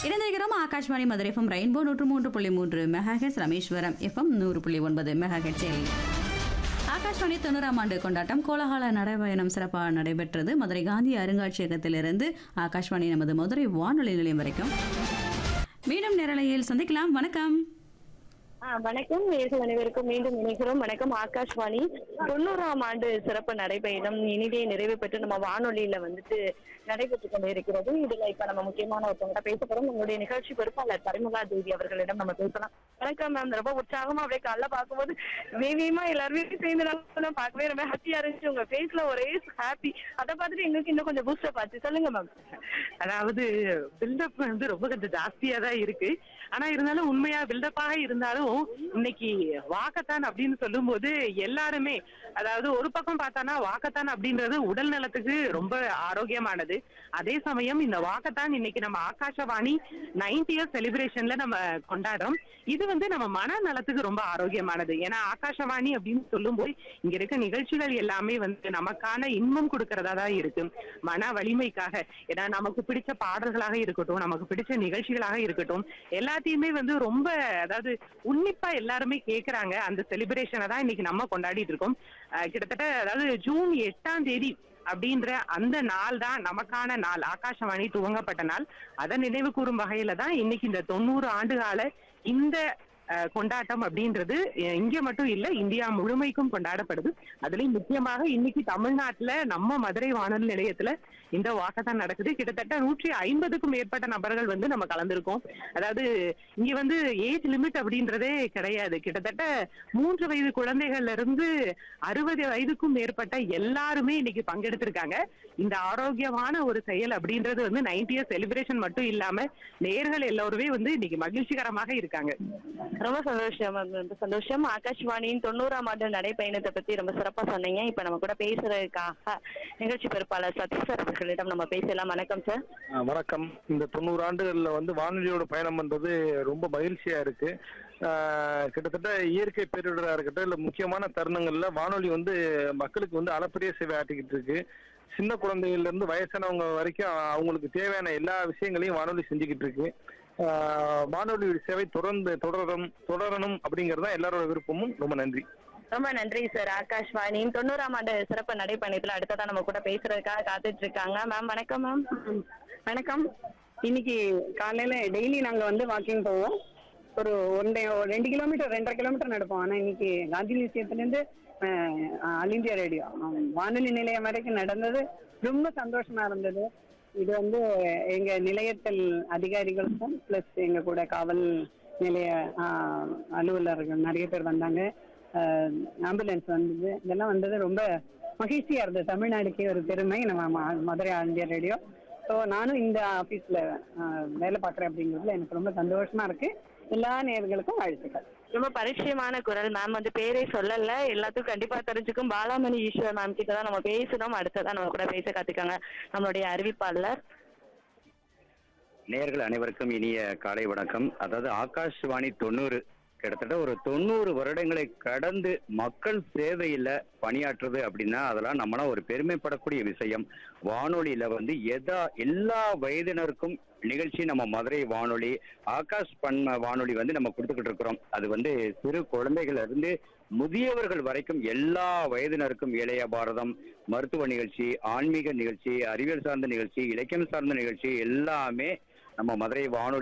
இணைந்திருக்கிறோம் Akashvani Madurai FM rainbow நூற்று மூன்று புள்ளி மூன்று மெகாஹெட்ஸ் ரமேஸ்வரம் எஃப்எம் நூறு புள்ளி ஒன்பது மெகாஹெட்ஸில் ஆகாஷ்வாணி தொண்ணூறாம் ஆண்டு கொண்டாட்டம் கோலாகல நடைபயணம் சிறப்பாக நடைபெற்றது மதுரை காந்தி அருங்காட்சியகத்திலிருந்து ஆகாஷ்வாணி நமது மதுரை வானொலி நிலையம் வரைக்கும் மீண்டும் நேரலையில் சந்திக்கலாம் வணக்கம் ஆ, வணக்கம் நேர்கள் அனைவருக்கும் மீண்டும் இணைகிறோம் வணக்கம் ஆகாஷ்வாணி தொண்ணூறாம் ஆண்டு சிறப்பு நடைபயணம் இனிதே நிறைவு பெற்று நம்ம வானொலியில வந்துட்டு நடைபெற்று கொண்டு இருக்கிறது இதுல இப்ப நம்ம முக்கியமான ஒருத்தவங்க பேச போறோம் உங்களுடைய நிகழ்ச்சி பொறுப்பாளர் பரிமலா தேவி அவர்களிடம் நம்ம பேசலாம் வணக்கம் மேம் ரொம்ப உற்சாகமா அப்படியே காலைல பார்க்கும்போது வேவியமா எல்லாருமே சேர்ந்து நல்லா பார்க்கவே ரொம்ப ஹாப்பியா இருந்துச்சு உங்க ஃபேஸ்ல ஒரே ஹாப்பி அதை பார்த்துட்டு எங்களுக்கு இன்னும் கொஞ்சம் பூஸ்டப் ஆச்சு சொல்லுங்க மேம் அதாவது பில்டப் வந்து ரொம்ப கொஞ்சம் ஜாஸ்தியா தான் இருக்கு ஆனா இருந்தாலும் உண்மையா பில்டப்பாக இருந்தாலும் இன்னைக்கு வாக்கத்தான் அப்படின்னு சொல்லும்போது எல்லாருமே அதாவது ஒரு பக்கம் பார்த்தானா வாக்கத்தான் அப்படின்றது உடல் நலத்துக்கு ரொம்ப ஆரோக்கியமானது அதே சமயம் இந்த வாக்கத்தான் இன்னைக்கு நம்ம ஆகாஷவாணி 90 இயர் செலிப்ரேஷன்ல நம்ம கொண்டாடுறோம் இது வந்து நம்ம மன நலத்துக்கு ரொம்ப ஆரோக்கியமானது ஏன்னா ஆகாஷவாணி அப்படின்னு சொல்லும்போது இங்க இருக்க நிகழ்ச்சிகள் எல்லாமே வந்து நமக்கான இன்பம் கொடுக்கறதா தான் இருக்கு மன வலிமைக்காக ஏன்னா நமக்கு பிடிச்ச பாடல்களாக இருக்கட்டும் நமக்கு பிடிச்ச நிகழ்ச்சிகளாக இருக்கட்டும் எல்லாத்தையுமே வந்து ரொம்ப அதாவது உன்னிப்பா எல்லாருமே கேக்குறாங்க அந்த செலிப்ரேஷனை தான் இன்னைக்கு நம்ம கொண்டாடிட்டு இருக்கோம் அஹ் கிட்டத்தட்ட அதாவது ஜூன் எட்டாம் தேதி அப்படின்ற அந்த நாள் தான் நமக்கான நாள் ஆகாஷவாணி துவங்கப்பட்ட நாள் அதை நினைவு கூறும் வகையில தான் இன்னைக்கு இந்த தொண்ணூறு ஆண்டு கால இந்த அஹ், கொண்டாட்டம் அப்படின்றது அஹ், இங்க மட்டும் இல்ல இந்தியா முழுமைக்கும் கொண்டாடப்படுது அதுலயும் முக்கியமாக இன்னைக்கு தமிழ்நாட்டுல நம்ம மதுரை வானொலி நிலையத்துல இந்த வாக்கத்தான் நடக்குது கிட்டத்தட்ட நூற்றி ஐம்பதுக்கும் மேற்பட்ட நபர்கள் வந்து நம்ம கலந்திருக்கோம் அதாவது இங்க வந்து ஏஜ் லிமிட் அப்படின்றதே கிடையாது கிட்டத்தட்ட மூன்று வயது குழந்தைகள்ல இருந்து அறுபது வயதுக்கும் மேற்பட்ட எல்லாருமே இன்னைக்கு பங்கெடுத்திருக்காங்க இந்த ஆரோக்கியமான ஒரு செயல் அப்படின்றது வந்து 90 இயர் செலிப்ரேஷன் மட்டும் இல்லாம நேர்கள் எல்லோருமே வந்து இன்னைக்கு மகிழ்ச்சிகரமாக இருக்காங்க ரொம்ப சந்தோஷம் மேம் ரொம்ப சந்தோஷம் ஆகாஷ்வாணியின் தொண்ணூறாம் ஆண்டு நடைப்பயணத்தை பத்தி ரொம்ப சிறப்பா சொன்னீங்க இப்ப நம்ம கூட பேசுறதுக்காக நிகழ்ச்சி பொறுப்பாளர் சதீஷ் சார் அவர்களிடம் நம்ம பேசலாம் வணக்கம் சார் ஆ, வணக்கம் இந்த தொண்ணூறு ஆண்டுகள்ல வந்து வானொலியோட பயணம் பண்றது ரொம்ப மகிழ்ச்சியா இருக்கு ஆ, கிட்டத்தட்ட இயற்கை பேரிடரா இருக்கட்டும் இல்ல முக்கியமான தருணங்கள்ல வானொலி வந்து மக்களுக்கு வந்து அளப்பரிய சேவை ஆட்டிக்கிட்டு இருக்கு சின்ன குழந்தைகள்ல இருந்து வயசானவங்க வரைக்கும் அவங்களுக்கு தேவையான எல்லா விஷயங்களையும் வானொலி செஞ்சுக்கிட்டு இருக்கு ஆ, வானொலி சேவை தொடர்ந்து தொடரும் தொடரணும் அப்படிங்கறது தான் எல்லாரோட விருப்பமும் ரொம்ப நன்றி ரொம்ப நன்றி சார் ஆகாஷ்வாணியின் தொண்ணூறாம் ஆண்டு சிறப்பு நடைப்பயணத்துல அடுத்ததா நம்ம கூட பேசுறதுக்காக காத்துட்டு இருக்காங்க மேம் வணக்கம் மேம் வணக்கம் இன்னைக்கு காலையில டெய்லி நாங்க வந்து வாக்கிங் போவோம் ஒரு ஒன்றே ஒரு ரெண்டு கிலோமீட்டர் ரெண்டரை கிலோமீட்டர் நடப்போம் ஆனா இன்னைக்கு காந்தி மியூசியத்துல இருந்து அஹ், ஆல் இந்தியா ரேடியோ வானொலி நிலையம் வரைக்கும் நடந்தது ரொம்ப சந்தோஷமா இருந்தது இது வந்து எங்க நிலையத்தில் அதிகாரிகளுக்கும் பிளஸ் எங்க கூட காவல் நிலைய ஆஹ், அலுவலர்கள் நிறைய பேர் வந்தாங்க ஆம்புலன்ஸ் வந்தது இதெல்லாம் வந்தது ரொம்ப மகிழ்ச்சியா இருந்தது தமிழ்நாடுக்கே ஒரு பெருமை நம்ம ம- Madurai All India Radio so நானும் இந்த ஆஃபீஸில் வேலை பார்க்குறேன் அப்படிங்கிறதுல எனக்கு ரொம்ப சந்தோஷமா இருக்கு எல்லா நேர்களுக்கும் வாழ்த்துக்கள் ரொம்ப பரிச்சயமான குரல் மேம் வந்து பேரே சொல்லல எல்லாத்துக்கும் கண்டிப்பா தெரிஞ்சுக்கும் பாலாமணி ஈஸ்வர் மேம் கிட்ட தான் நம்ம பேசணும் அடுத்ததா நம்ம கூட பேச கத்துக்காங்க நம்மளுடைய அறிவிப்பாளர் நேயர்கள் அனைவருக்கும் இனிய காலை வணக்கம் அதாவது ஆகாஷ்வாணி தொண்ணூறு கிட்டத்தட்ட ஒரு தொண்ணூறு வருடங்களை கடந்து மக்கள் சேவையில பணியாற்றுறது அப்படின்னா அதெல்லாம் நம்மளாம் ஒரு பெருமைப்படக்கூடிய விஷயம் வானொலியில வந்து எதா எல்லா வயதினருக்கும் நிகழ்ச்சி நம்ம மதுரை வானொலி ஆகாஷ் பண்ண வானொலி வந்து நம்ம கொடுத்துக்கிட்டு இருக்கிறோம் அது வந்து சிறு குழந்தைகள் இருந்து முதியவர்கள் வரைக்கும் எல்லா வயதினருக்கும் இளைய பாரதம் மருத்துவ நிகழ்ச்சி ஆன்மீக நிகழ்ச்சி அறிவியல் சார்ந்த நிகழ்ச்சி இலக்கியம் சார்ந்த நிகழ்ச்சி எல்லாமே நம்ம மதுரை வானொலி